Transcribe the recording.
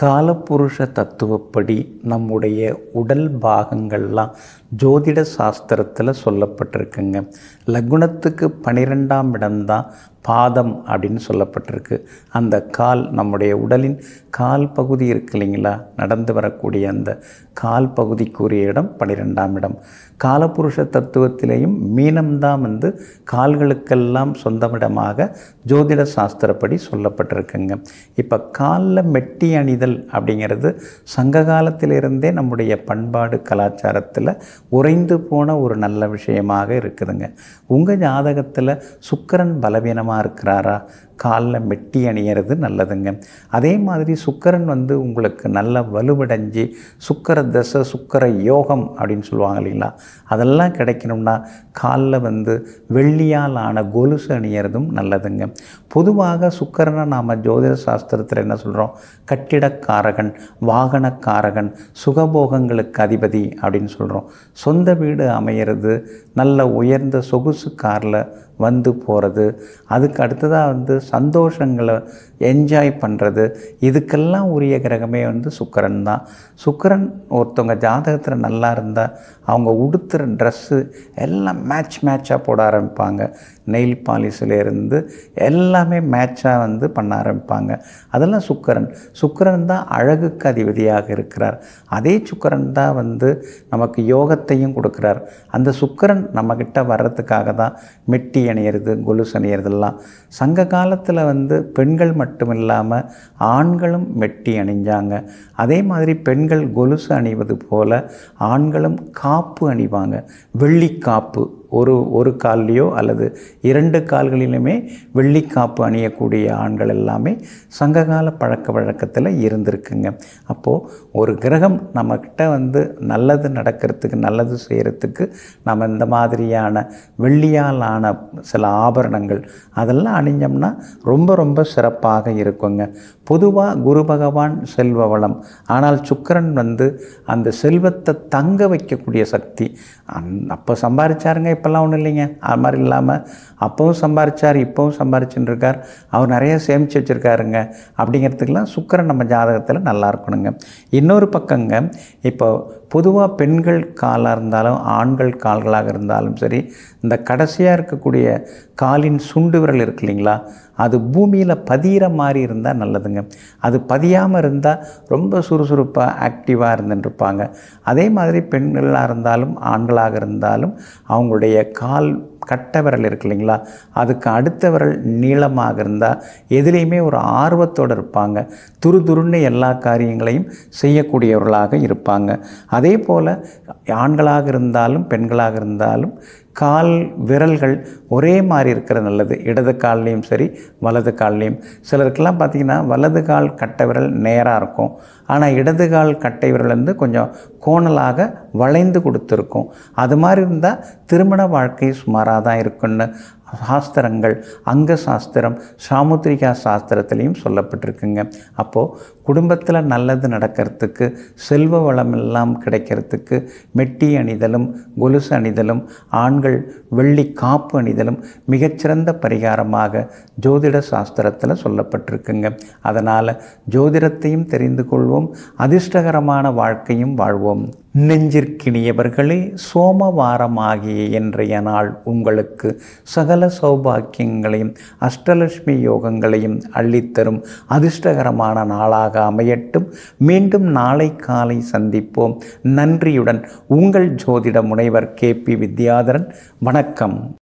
காலப்புருஷ தத்துவப்படி நம்முடைய உடல் பாகங்கள்லாம் ஜோதிட சாஸ்திரத்தில் சொல்லப்பட்டிருக்குங்க லகுனத்துக்கு பனிரெண்டாம் இடம்தான் பாதம் அப்படின்னு சொல்லப்பட்டிருக்கு அந்த கால் நம்முடைய உடலின் கால் பகுதி இருக்கு இல்லைங்களா நடந்து வரக்கூடிய அந்த கால் பகுதிக்குரிய இடம் பனிரெண்டாம் இடம் காலப்புருஷ தத்துவத்திலேயும் மீனம்தான் வந்து கால்களுக்கெல்லாம் சொந்தமிடமாக ஜோதிட சாஸ்திரப்படி சொல்லப்பட்டிருக்குங்க இப்போ காலில் மெட்டி அணிதல் அப்படிங்கிறது சங்க காலத்திலிருந்தே நம்முடைய பண்பாடு கலாச்சாரத்தில் உறைந்து போன ஒரு நல்ல விஷயமாக இருக்குதுங்க உங்கள் ஜாதகத்தில் சுக்கரன் பலவீனமாக இருக்கிறாரா காலில் மெட்டி அணியறது நல்லதுங்க அதே மாதிரி சுக்கரன் வந்து உங்களுக்கு நல்ல வலுவடைஞ்சு சுக்கர தசை சுக்கர யோகம் அப்படின்னு சொல்லுவாங்க இல்லைங்களா அதெல்லாம் கிடைக்கணும்னா காலில் வந்து வெள்ளியால் ஆன கொலுசு அணியறதும் நல்லதுங்க பொதுவாக சுக்கரனை நாம் ஜோதிட சாஸ்திரத்தில் என்ன சொல்கிறோம் கட்டிடக்காரகன் வாகனக்காரகன் சுகபோகங்களுக்கு அதிபதி அப்படின்னு சொல்கிறோம் சொந்த வீடு அமையிறது நல்ல உயர்ந்த சொகுசு காரில் வந்து போகிறது அதுக்கு அடுத்ததாக வந்து சந்தோஷங்களை என்ஜாய் பண்ணுறது இதுக்கெல்லாம் உரிய கிரகமே வந்து சுக்கரன் தான் சுக்கரன் ஒருத்தவங்க ஜாதகத்தில் நல்லா இருந்தால் அவங்க உடுத்துகிற ட்ரெஸ்ஸு எல்லாம் மேட்ச் மேட்சாக போட ஆரம்பிப்பாங்க நெயில் பாலிஷ்லேருந்து எல்லாமே மேட்சாக வந்து பண்ண ஆரம்பிப்பாங்க அதெல்லாம் சுக்கரன் சுக்கரன் தான் அழகுக்கு அதிபதியாக இருக்கிறார் அதே சுக்கரன் தான் வந்து நமக்கு யோகத்தையும் கொடுக்குறார் அந்த சுக்கரன் நம்மக்கிட்ட வர்றதுக்காக தான் மெட்டி அணியிறது கொலுசு அணியறதெல்லாம் சங்க காலத்தில் வந்து பெண்கள் மட்டும் இல்லாமல் ஆண்களும் மெட்டி அணிஞ்சாங்க அதே மாதிரி பெண்கள் கொலுசு அணிவது போல் ஆண்களும் காப்பு அணிவாங்க வெள்ளி காப்பு ஒரு ஒரு கால்லையோ அல்லது இரண்டு கால்களிலுமே வெள்ளிக்காப்பு அணியக்கூடிய ஆண்கள் எல்லாமே சங்ககால பழக்க வழக்கத்தில் இருந்திருக்குங்க அப்போது ஒரு கிரகம் நம்மக்கிட்ட வந்து நல்லது நடக்கிறதுக்கு நல்லது செய்கிறதுக்கு நம்ம இந்த மாதிரியான வெள்ளியால் ஆன சில ஆபரணங்கள் அதெல்லாம் அணிஞ்சோம்னா ரொம்ப ரொம்ப சிறப்பாக இருக்குங்க பொதுவாக குரு பகவான் செல்வ வளம் ஆனால் சுக்கரன் வந்து அந்த செல்வத்தை தங்க வைக்கக்கூடிய சக்தி அந் அப்போ சம்பாதிச்சாருங்க இப்போல்லாம் ஒன்றும் இல்லைங்க அது மாதிரி இல்லாமல் அப்போவும் சம்பாரிச்சார் இப்போவும் சம்பாரிச்சுட்டு இருக்கார் அவர் நிறைய சேமித்து வச்சுருக்காருங்க அப்படிங்கிறதுக்கெல்லாம் சுக்கரன் நம்ம ஜாதகத்தில் நல்லா இருக்கணுங்க இன்னொரு பக்கங்க இப்போ பொதுவாக பெண்கள் காலாக இருந்தாலும் ஆண்கள் கால்களாக இருந்தாலும் சரி இந்த கடைசியாக இருக்கக்கூடிய காலின் சுண்டு விரல் இருக்கு இல்லைங்களா அது பூமியில் பதிகிற மாதிரி இருந்தால் நல்லதுங்க அது பதியாமல் இருந்தால் ரொம்ப சுறுசுறுப்பாக ஆக்டிவாக இருந்துட்டுருப்பாங்க அதே மாதிரி பெண்களாக இருந்தாலும் ஆண்களாக இருந்தாலும் அவங்களுடைய கால் கட்டை விரல் இருக்கு இல்லைங்களா அதுக்கு அடுத்த விரல் நீளமாக இருந்தால் எதுலேயுமே ஒரு ஆர்வத்தோடு இருப்பாங்க துரு துருன்னு எல்லா காரியங்களையும் செய்யக்கூடியவர்களாக இருப்பாங்க அதே போல் ஆண்களாக இருந்தாலும் பெண்களாக இருந்தாலும் கால் விரல்கள் ஒரே மாதிரி இருக்கிறது நல்லது இடது கால்லையும் சரி வலது கால்லையும் சிலருக்கெல்லாம் பார்த்திங்கன்னா வலது கால் கட்டை விரல் நேராக இருக்கும் ஆனால் இடது கால் கட்டை விரல் வந்து கொஞ்சம் கோணலாக வளைந்து கொடுத்துருக்கும் அது மாதிரி இருந்தால் திருமண வாழ்க்கை சுமாராக தான் இருக்குன்னு சாஸ்திரங்கள் அங்க சாஸ்திரம் சாமுத்திரிகா சாஸ்திரத்திலையும் சொல்லப்பட்டிருக்குங்க அப்போது குடும்பத்தில் நல்லது நடக்கிறதுக்கு செல்வ வளம் எல்லாம் கிடைக்கிறதுக்கு மெட்டி அணிதலும் கொலுசு அணிதலும் ஆண்கள் வெள்ளி காப்பு அணிதலும் மிகச்சிறந்த பரிகாரமாக ஜோதிட சாஸ்திரத்தில் சொல்லப்பட்டிருக்குங்க அதனால் ஜோதிடத்தையும் தெரிந்து கொள்வோம் அதிர்ஷ்டகரமான வாழ்க்கையும் வாழ்வோம் நெஞ்சிற்கினியவர்களே சோமவாரமாகிய இன்றைய நாள் உங்களுக்கு சகல சௌபாக்கியங்களையும் அஷ்டலட்சுமி யோகங்களையும் அள்ளித்தரும் அதிர்ஷ்டகரமான நாளாக அமையட்டும் மீண்டும் நாளை காலை சந்திப்போம் நன்றியுடன் உங்கள் ஜோதிட முனைவர் கே பி வித்யாதரன் வணக்கம்